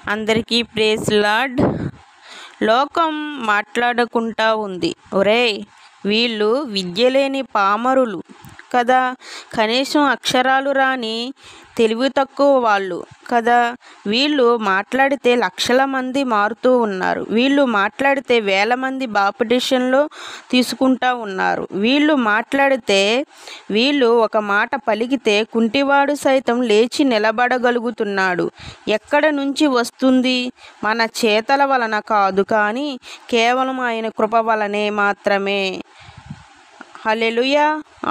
అందరికీ praise lord లోకం మాట్లాడుకుంటా ఉంది ఒరేయ్ వీళ్ళు విద్య లేని పామరులు కదా కనీసం అక్షరాలు రాని తెలివి తక్కువ వాళ్ళు కదా వీళ్ళు మాట్లాడితే లక్షల మంది మారుతూ ఉన్నారు వీళ్ళు మాట్లాడితే వేల మంది బాపిటిషన్లో తీసుకుంటా ఉన్నారు వీళ్ళు మాట్లాడితే వీళ్ళు ఒక మాట పలికితే కుంటివాడు సైతం లేచి నిలబడగలుగుతున్నాడు ఎక్కడ నుంచి వస్తుంది మన చేతల వలన కాదు కానీ కేవలం ఆయన కృప వలనే మాత్రమే హల్లెలూయా